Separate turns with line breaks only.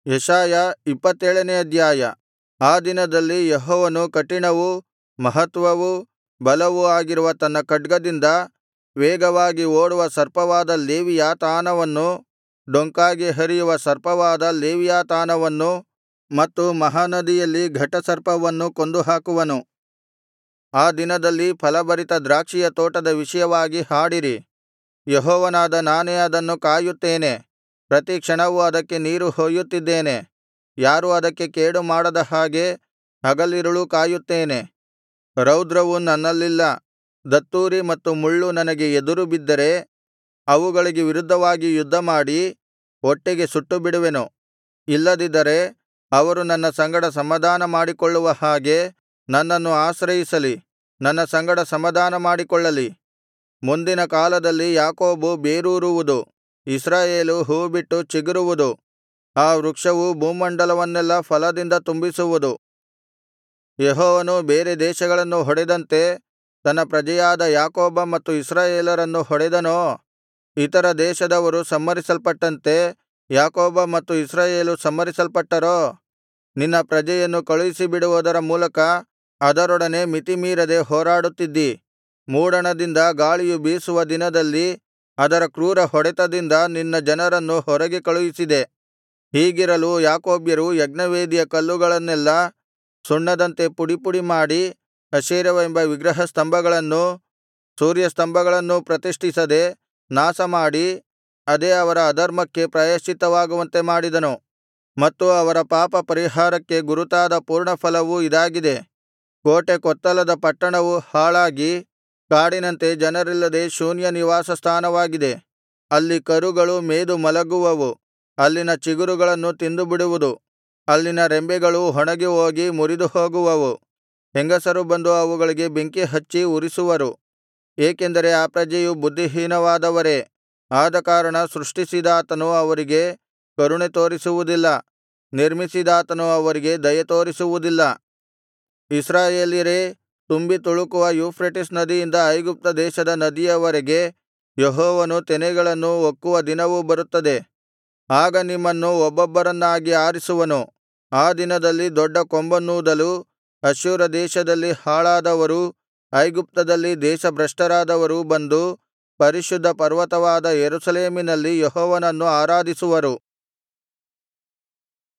ಯೆಶಾಯ ಇಪ್ಪತ್ತೇಳನೇ ಅಧ್ಯಾಯ ಆ ದಿನದಲ್ಲಿ ಯೆಹೋವನು ಕಠಿಣವೂ ಮಹತ್ವವೂ ಬಲವೂ ಆಗಿರುವ ತನ್ನ ಖಡ್ಗದಿಂದ ವೇಗವಾಗಿ ಓಡುವ ಸರ್ಪವಾದ ಲೇವಿಯಾತಾನವನ್ನು ಡೊಂಕಾಗಿ ಹರಿಯುವ ಸರ್ಪವಾದ ಲೇವಿಯಾತಾನವನ್ನು ಮತ್ತು ಮಹಾನದಿಯಲ್ಲಿ ಘಟಸರ್ಪವನ್ನು ಕೊಂದುಹಾಕುವನು ಆ ದಿನದಲ್ಲಿ ಫಲಭರಿತ ದ್ರಾಕ್ಷಿಯ ತೋಟದ ವಿಷಯವಾಗಿ ಹಾಡಿರಿ ಯೆಹೋವನಾದ ನಾನೇ ಅದನ್ನು ಕಾಯುತ್ತೇನೆ ಪ್ರತಿ ಕ್ಷಣವೂ ಅದಕ್ಕೆ ನೀರು ಹೊಯ್ಯುತ್ತಿದ್ದೇನೆ ಯಾರೂ ಅದಕ್ಕೆ ಕೇಡು ಮಾಡದ ಹಾಗೆ ಹಗಲಿರುಳೂ ಕಾಯುತ್ತೇನೆ ರೌದ್ರವು ನನ್ನಲ್ಲಿಲ್ಲ ದತ್ತೂರಿ ಮತ್ತು ಮುಳ್ಳು ನನಗೆ ಎದುರು ಬಿದ್ದರೆ ಅವುಗಳಿಗೆ ವಿರುದ್ಧವಾಗಿ ಯುದ್ಧಮಾಡಿ ಒಟ್ಟಿಗೆ ಸುಟ್ಟುಬಿಡುವೆನು ಇಲ್ಲದಿದ್ದರೆ ಅವರು ನನ್ನ ಸಂಗಡ ಸಮಾಧಾನ ಮಾಡಿಕೊಳ್ಳುವ ಹಾಗೆ ನನ್ನನ್ನು ಆಶ್ರಯಿಸಲಿ ನನ್ನ ಸಂಗಡ ಸಮಾಧಾನ ಮಾಡಿಕೊಳ್ಳಲಿ ಮುಂದಿನ ಕಾಲದಲ್ಲಿ ಯಾಕೋಬು ಬೇರೂರುವುದು ಇಸ್ರಾಯೇಲು ಹೂಬಿಟ್ಟು ಚಿಗುರುವುದು ಆ ವೃಕ್ಷವು ಭೂಮಂಡಲವನ್ನೆಲ್ಲಾ ಫಲದಿಂದ ತುಂಬಿಸುವುದು ಯೆಹೋವನು ಬೇರೆ ದೇಶಗಳನ್ನು ಹೊಡೆದಂತೆ ತನ್ನ ಪ್ರಜೆಯಾದ ಯಾಕೋಬ ಮತ್ತು ಇಸ್ರಾಯೇಲರನ್ನು ಹೊಡೆದನೋ ಇತರ ದೇಶದವರು ಸಂಹರಿಸಲ್ಪಟ್ಟಂತೆ ಯಾಕೋಬ ಮತ್ತು ಇಸ್ರಾಯೇಲು ಸಂಹರಿಸಲ್ಪಟ್ಟರೋ ನಿನ್ನ ಪ್ರಜೆಯನ್ನು ಕಳುಹಿಸಿಬಿಡುವುದರ ಮೂಲಕ ಅದರೊಡನೆ ಮಿತಿಮೀರದೆ ಹೋರಾಡುತ್ತಿದ್ದಿ ಮೂಡಣದಿಂದ ಗಾಳಿಯು ಬೀಸುವ ದಿನದಲ್ಲಿ ಅದರ ಕ್ರೂರ ಹೊಡೆತದಿಂದ ನಿನ್ನ ಜನರನ್ನು ಹೊರಗೆ ಕಳುಹಿಸಿದೆ ಹೀಗಿರಲು ಯಾಕೋಬ್ಯರು ಯಜ್ಞವೇದಿಯ ಕಲ್ಲುಗಳನ್ನೆಲ್ಲಾ ಸುಣ್ಣದಂತೆ ಪುಡಿಪುಡಿ ಮಾಡಿ ಅಶೇರವೆಂಬ ವಿಗ್ರಹಸ್ತಂಭಗಳನ್ನೂ ಸೂರ್ಯಸ್ತಂಭಗಳನ್ನೂ ಪ್ರತಿಷ್ಠಿಸದೆ ನಾಶಮಾಡಿ ಅದೇ ಅವರ ಅಧರ್ಮಕ್ಕೆ ಪ್ರಾಯಶ್ಚಿತ್ತವಾಗುವಂತೆ ಮಾಡಿದನು ಮತ್ತು ಅವರ ಪಾಪ ಪರಿಹಾರಕ್ಕೆ ಗುರುತಾದ ಪೂರ್ಣಫಲವು ಇದಾಗಿದೆ ಕೋಟೆ ಕೊತ್ತಲದ ಪಟ್ಟಣವು ಹಾಳಾಗಿ ಕಾಡಿನಂತೆ ಜನರಿಲ್ಲದೆ ಶೂನ್ಯ ನಿವಾಸ ಸ್ಥಾನವಾಗಿದೆ ಅಲ್ಲಿ ಕರುಗಳು ಮೇದು ಮಲಗುವವು ಅಲ್ಲಿನ ಚಿಗುರುಗಳನ್ನು ತಿಂದುಬಿಡುವುದು ಅಲ್ಲಿನ ರೆಂಬೆಗಳು ಒಣಗಿ ಹೋಗಿ ಮುರಿದುಹೋಗುವವು ಹೆಂಗಸರು ಬಂದು ಅವುಗಳಿಗೆ ಬೆಂಕಿ ಹಚ್ಚಿ ಉರಿಸುವರು ಏಕೆಂದರೆ ಆ ಪ್ರಜೆಯು ಬುದ್ಧಿಹೀನವಾದವರೇ ಆದಕಾರಣ ಸೃಷ್ಟಿಸಿದಾತನು ಅವರಿಗೆ ಕರುಣೆ ತೋರಿಸುವುದಿಲ್ಲ ನಿರ್ಮಿಸಿದಾತನು ಅವರಿಗೆ ದಯೆತೋರಿಸುವುದಿಲ್ಲ ಇಸ್ರಾಯೇಲ್ಯರೇ ತುಂಬಿ ತುಳುಕುವ ಯೂಫ್ರೆಟಿಸ್ ನದಿಯಿಂದ ಐಗುಪ್ತ ದೇಶದ ನದಿಯವರೆಗೆ ಯೆಹೋವನು ತೆನೆಗಳನ್ನು ಒಕ್ಕುವ ದಿನವು ಬರುತ್ತದೆ ಆಗ ನಿಮ್ಮನ್ನು ಒಬ್ಬೊಬ್ಬರನ್ನಾಗಿ ಆರಿಸುವನು ಆ ದಿನದಲ್ಲಿ ದೊಡ್ಡ ಕೊಂಬನ್ನೂದಲು ಅಶ್ಶೂರ ದೇಶದಲ್ಲಿ ಹಾಳಾದವರೂ ಐಗುಪ್ತದಲ್ಲಿ ದೇಶಭ್ರಷ್ಟರಾದವರೂ ಬಂದು ಪರಿಶುದ್ಧ ಪರ್ವತವಾದ ಯೆರೂಸಲೇಮಿನಲ್ಲಿ ಯೆಹೋವನನ್ನು ಆರಾಧಿಸುವರು